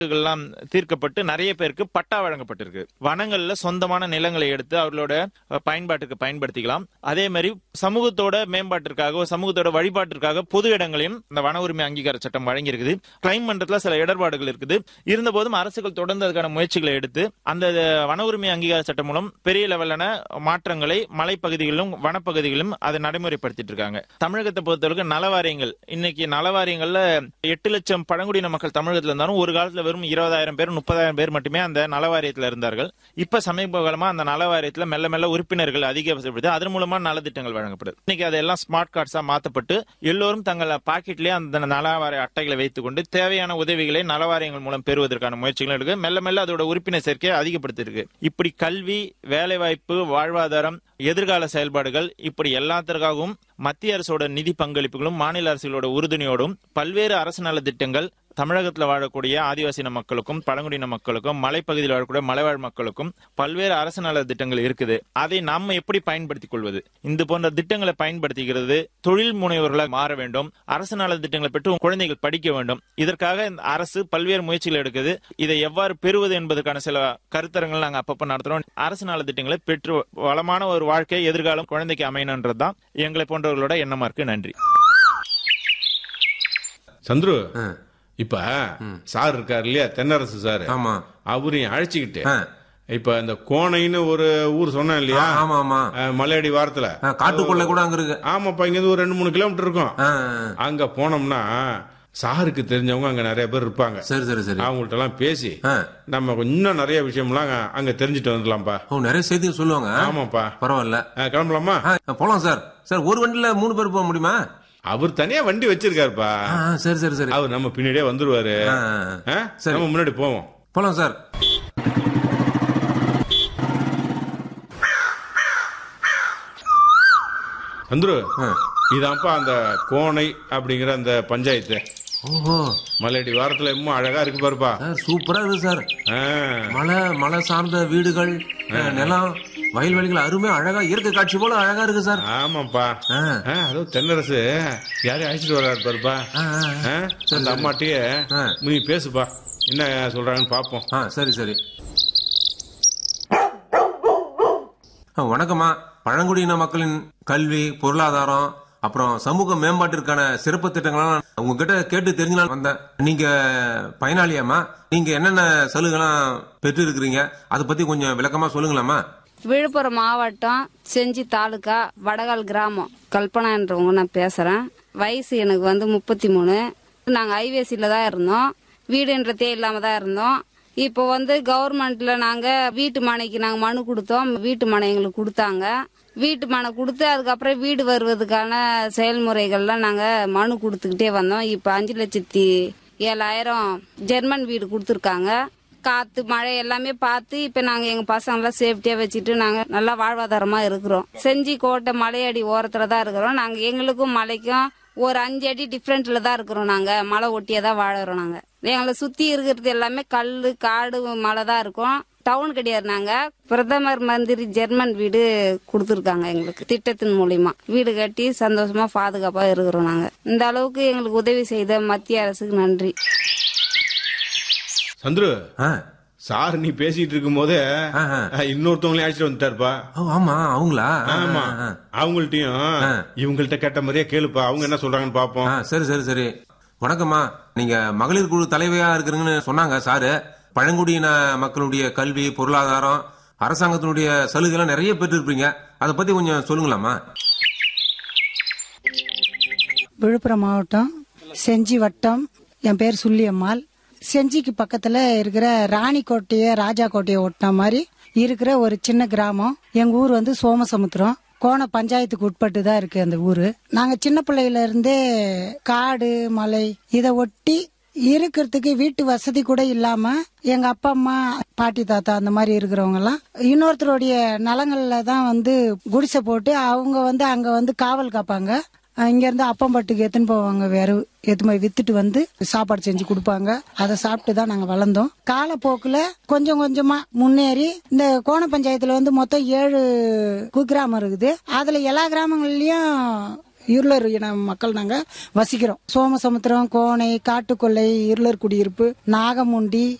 எல்லாம் தீர்க்கப்பட்டு நிறைய பேருக்கு பட்டா வழங்கப்பட்டிருக்கு வனங்கள்ல சொந்தமான நிலங்களை எடுத்து அவர்களோட அஹ், பயன்பாட்டுக்கு பயன்படுத்திக்கலாம் அதே மாதிரி சமூகத்தோட மேம்பாட்டிற்காக சமூகத்தோட வழிபாட்டிற்காக பொது இடங்களையும் இந்த வன உரிமை அங்கீகார சட்டம் வழங்கியிருக்குது கிளைம் மன்றத்துல சில இடர்பாடுகள் இருக்குது இருந்தபோதும் அரசுகள் தொடர்ந்து அதுக்கான முயற்சிகளை எடுத்து அந்த வன உரிமை அங்கீகார சட்டம் மூலம் பெரிய லெவலான மாற்றங்களை மலைப்பகுதிகளிலும் வனப்பகுதிகளிலும் அதை நடைமுறைப்படுத்திட்டு இருக்காங்க தமிழகத்தை பொறுத்தவரைக்கும் நலவாரியங்கள் இன்னைக்கு நலவாரியங்கள்ல எட்டு லட்சம் பழங்குடியின மக்கள் தமிழகத்துல இருந்தாலும் ஒரு காலத்துல வெறும் இருபதாயிரம் பேர் முப்பதாயிரம் பேர் மட்டுமே அந்த நலவாரியத்துல இருந்தார்கள் இப்ப சமீப காலமா அந்த நலவாரியத்துல மெல்ல மெல்ல உறுப்பினர்கள் அதிகப்படுது அதன் மூலமா நலத்திட்டங்கள் வழங்கப்படுது இன்னைக்கு அதெல்லாம் ஸ்மார்ட் கார்ட்ஸா மாத்தப்பட்டு எல்லோரும் தங்கள் பாக்கெட்லயே அந்த நலவாரிய அட்டைகளை வைத்துக் கொண்டு தேவையான உதவிகளை நலவாரியங்கள் மூலம் பெறுவதற்கான முயற்சிகள் எடுக்க மெல்ல மெல்ல அதோட உறுப்பினர் சேர்க்கையை அதிகப்படுத்தியிருக்கு இப்படி கல்வி வேலைவாய்ப்பு வாழ்வாதாரம் எதிர்கால செயல்பாடுகள் இப்படி எல்லாத்திற்காகவும் மத்திய அரசோட நிதி பங்களிப்புகளும் மாநில அரசுகளோட உறுதுணையோடும் பல்வேறு அரசு நல திட்டங்கள் தமிழகத்தில் வாழக்கூடிய ஆதிவாசின மக்களுக்கும் பழங்குடியின மக்களுக்கும் மலைப்பகுதியில் வாழக்கூடிய மலைவாழ் மக்களுக்கும் பல்வேறு அரசு நல திட்டங்கள் இருக்குது அதை நம்ம எப்படி பயன்படுத்திக் கொள்வது இந்த போன்ற திட்டங்களை பயன்படுத்திக்கிறது தொழில் முனைவர்களாக மாற வேண்டும் அரசு நல திட்டங்களை பெற்று குழந்தைகள் படிக்க வேண்டும் இதற்காக இந்த அரசு பல்வேறு முயற்சிகள் எடுக்குது இதை எவ்வாறு பெறுவது என்பதற்கான சில கருத்தரங்கள் நாங்க அப்பப்ப நடத்துறோம் அரசு நல திட்டங்களை பெற்று வளமான ஒரு வாழ்க்கை எதிர்காலம் குழந்தைக்கு அமையணுன்றதுதான் எங்களை போன்றவர்களோட எண்ணமா இருக்கு நன்றி சந்துரு ஆ, இப்ப சார் இருக்காரு இல்லையா தென்னரசு சார் ஆமா அவரையும் அழைச்சிக்கிட்டு ஆ. இப்ப இந்த கோணைன்னு ஒரு ஊர் சொன்னேன் இல்லையா ஆமா ஆமா அஹ், மலையடி வாரத்துல ஆ, காட்டுக்குள்ள கூட அங்க இருக்கு ஆமாப்பா இங்க இருந்து ஒரு ரெண்டு மூணு கிலோமீட்டர் இருக்கும் ஆ, அங்க போனோம்னா சாருக்கு தெரிஞ்சவங்க அங்க நிறைய பேர் இருப்பாங்க சரி சரி சரி அவங்கள்ட்ட எல்லாம் பேசி ஆ, நம்ம இன்னும் நிறைய விஷயம்லாம் அங்க- அங்க தெரிஞ்சுட்டு வந்துடலாம்ப்பா ஓ நிறைய செய்தி சொல்லுவாங்க ஆமாப்பா பரவாயில்ல அஹ், கிளம்பலாமா ஆ, போலாம் சார் சார் ஒரு வண்டியில மூணு பேர் போக முடியுமா அவர் தனியா வண்டி வச்சிருக்காருப்பா ஆ, ஆ, சரி சரி சரி அவர் நம்ம பின்னாடியே வந்துருவாரு ஆ, ஆ, ஆ. அஹ், சரி. நம்ம முன்னாடி போவோம் போலாம் சார் சந்துரு ஆ. இதான்ப்பா அந்த கோணை அப்படிங்கிற அந்த பஞ்சாயத்து ஓஹோ மலையடி வாரத்துல இன்னும் அழகா இருக்கு பாருப்பா சார் சூப்பரா இருக்கு சார் ஆ, மலை மலை சார்ந்த வீடுகள் ஆ, நிலம் வயல்வெளிகள் அருமையா அழகா இயற்கை காட்சி போல அழகா இருக்கு சார் ஆமாப்பா ஆ, ஆ, அதோ தென்னரசு யாரையும் அழைச்சிட்டு வர்றாரு பாருப்பா ஆ, ஆ, ஆ, அந்த அம்மாட்டியே ஆ. நீ பேசுப்பா என்ன சொல்றாங்கன்னு பாப்போம் ஆ சரி சரி ஆ, வணக்கம்மா பழங்குடியின மக்களின் கல்வி பொருளாதாரம் அப்புறம் சமூக மேம்பாட்டிற்கான சிறப்பு திட்டங்கள்லாம் உங்ககிட்ட கேட்டு தெரிஞ்சுலாம் வந்தேன் நீங்க பயனாளியாம்மா நீங்க என்னென்ன சலுகைலாம் பெற்று இருக்கிறீங்க அதை பத்தி கொஞ்சம் விளக்கமா சொல்லுங்களாம்மா விழுப்புரம் மாவட்டம் செஞ்சி தாலுகா வடகால் கிராமம் கல்பனான்றவங்க நான் பேசுறேன் வயசு எனக்கு வந்து முப்பத்தி மூணு நாங்கள் ஐவேசியில் தான் இருந்தோம் வீடுன்றதே இல்லாமல் தான் இருந்தோம் இப்போ வந்து கவர்மெண்ட்ல நாங்கள் வீட்டு மனைக்கு நாங்கள் மனு கொடுத்தோம் வீட்டு மனை எங்களுக்கு கொடுத்தாங்க வீட்டு மனை கொடுத்து அதுக்கப்புறம் வீடு வருவதுக்கான செயல்முறைகள்லாம் நாங்கள் மனு கொடுத்துக்கிட்டே வந்தோம் இப்போ அஞ்சு லட்சத்தி ஏழாயிரம் ஜெர்மன் வீடு கொடுத்துருக்காங்க காத்து மழை எல்லாமே பார்த்து இப்ப நாங்க எங்க பசங்களாம் சேஃப்டியா வச்சுட்டு நாங்க நல்லா வாழ்வாதாரமா இருக்கிறோம் செஞ்சி கோட்டை மலையடி ஓரத்துல தான் இருக்கிறோம் நாங்க எங்களுக்கும் மலைக்கும் ஒரு அஞ்சு அடி டிஃப்ரெண்ட்ல தான் இருக்கிறோம் நாங்க மலை ஒட்டியே தான் வாழறோம் நாங்க எங்களை சுத்தி இருக்கிறது எல்லாமே கல்லு காடு மலை தான் இருக்கும் டவுன் கிடையாது நாங்க பிரதமர் மந்திரி ஜெர்மன் வீடு கொடுத்துருக்காங்க எங்களுக்கு திட்டத்தின் மூலியமா வீடு கட்டி சந்தோஷமா பாதுகாப்பா இருக்கிறோம் நாங்க இந்த அளவுக்கு எங்களுக்கு உதவி செய்த மத்திய அரசுக்கு நன்றி சந்துரு ஆ, சார் நீ பேசிட்டு இருக்கும் போதே ஆ, ஆ. இன்னொருத்தவங்களையும் அழைச்சிட்டு வந்துட்டாருப்பா ஓ, ஆமா அவங்களா ஆ, ஆமா ஆ, அவங்கள்ட்டயும் இவங்கள்ட்ட கேட்ட மாதிரியே கேளுப்பா அவங்க என்ன சொல்றாங்கன்னு பாப்போம் ஆ சரி சரி சரி வணக்கம்மா நீங்க மகளிர் குழு தலைவியா இருக்கிறீங்கன்னு சொன்னாங்க சாரு பழங்குடியின மக்களுடைய கல்வி பொருளாதாரம் அரசாங்கத்தினுடைய சலுகைலாம் நிறைய பெற்றிருப்பீங்க அதை பத்தி கொஞ்சம் சொல்லுங்களாமா விழுப்புரம் மாவட்டம் செஞ்சி வட்டம் என் பேர் சுள்ளியம்மாள் செஞ்சிக்கு பக்கத்துல இருக்கிற ராணிக்கோட்டைய ராஜா கோட்டையை ஒட்டின மாதிரி இருக்கிற ஒரு சின்ன கிராமம் எங்க ஊர் வந்து சோமசமுத்திரம் கோண பஞ்சாயத்துக்கு உட்பட்டு தான் இருக்கு அந்த ஊரு நாங்க சின்ன பிள்ளையில இருந்தே காடு மலை இதை ஒட்டி இருக்கிறதுக்கு வீட்டு வசதி கூட இல்லாம எங்க அப்பா அம்மா பாட்டி தாத்தா அந்த மாதிரி இருக்கிறவங்க எல்லாம் இன்னொருத்தருடைய நலங்கள்ல தான் வந்து குடிசை போட்டு அவங்க வந்து அங்க வந்து காவல் காப்பாங்க இங்க இருந்து அப்பம்பட்டுக்கு எத்துன்னு போவாங்க வேற எத்து போய் வித்துட்டு வந்து சாப்பாடு செஞ்சு கொடுப்பாங்க அதை சாப்பிட்டு தான் நாங்க வளர்ந்தோம் காலப்போக்குல கொஞ்சம் கொஞ்சமா முன்னேறி இந்த கோண பஞ்சாயத்துல வந்து மொத்தம் ஏழு குக்கிராமம் இருக்குது அதுல எல்லா கிராமங்கள்லயும் இருளர் இன மக்கள் நாங்க வசிக்கிறோம் சோமசமுத்திரம் கோணை காட்டுக்கொல்லை இருளர் குடியிருப்பு நாகமுண்டி